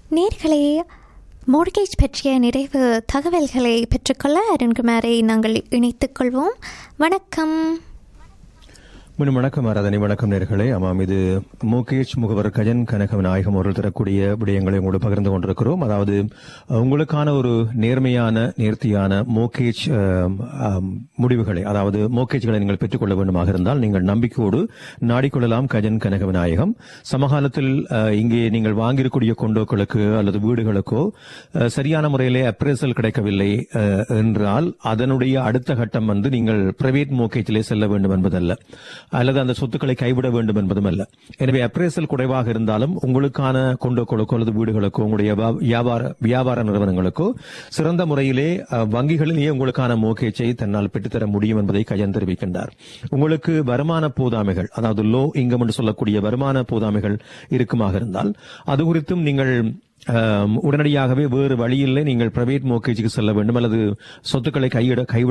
நேர்களே மோர்கேஜ் பற்றிய நிறைவு தகவல்களை பெற்றுக்கொள்ள அருண்குமாரை நாங்கள் இணைத்துக் கொள்வோம் வணக்கம் மீண்டும் வணக்கம் ஆராதனை வணக்கம் நேர்களே ஆமாம் இது முகேஷ் முகவர் கஜன் கனக நாயகம் அவர்கள் தரக்கூடிய விடயங்களை உங்களோடு பகிர்ந்து கொண்டிருக்கிறோம் அதாவது அஹ், உங்களுக்கான ஒரு நேர்மையான நேர்த்தியான மோகேஜ் அஹ், அஹ், முடிவுகளை அதாவது மோகேஜ்களை நீங்கள் பெற்றுக்கொள்ள வேண்டுமாக இருந்தால் நீங்கள் நம்பிக்கையோடு நாடிக்கொள்ளலாம் கஜன் கனக விநாயகம் சமகாலத்தில் அஹ், இங்கே நீங்கள் வாங்கியிருக்கூடிய கொண்டோக்களுக்கு அல்லது வீடுகளுக்கோ அஹ், சரியான முறையிலே அப்ரேசல் கிடைக்கவில்லை அஹ், என்றால் அதனுடைய அடுத்த கட்டம் வந்து நீங்கள் பிரைவேட் மோகேஜிலே செல்ல வேண்டும் என்பதல்ல அல்லது அந்த சொத்துக்களை கைவிட வேண்டும் என்பதும் அல்ல எனவே அப்ரேசல் குறைவாக இருந்தாலும் உங்களுக்கான கொண்டோக்களுக்கோ அல்லது வீடுகளுக்கோ உங்களுடைய வியா- வியாபார வியாபார நிறுவனங்களுக்கோ சிறந்த முறையிலே அஹ், வங்கிகளிலேயே உங்களுக்கான மோகேஜை தன்னால் பெற்றுத்தர முடியும் என்பதை கஜன் தெரிவிக்கின்றார் உங்களுக்கு வருமான போதாமைகள் அதாவது லோ இன்கம் என்று சொல்லக்கூடிய வருமான போதாமைகள் இருக்குமாக இருந்தால் அது குறித்தும் நீங்கள் அஹ், உடனடியாகவே வேறு வழியில்லை நீங்கள் பிரைவேட் மோகேஜுக்கு செல்ல வேண்டும் அல்லது சொத்துக்களை கையிட கைவிட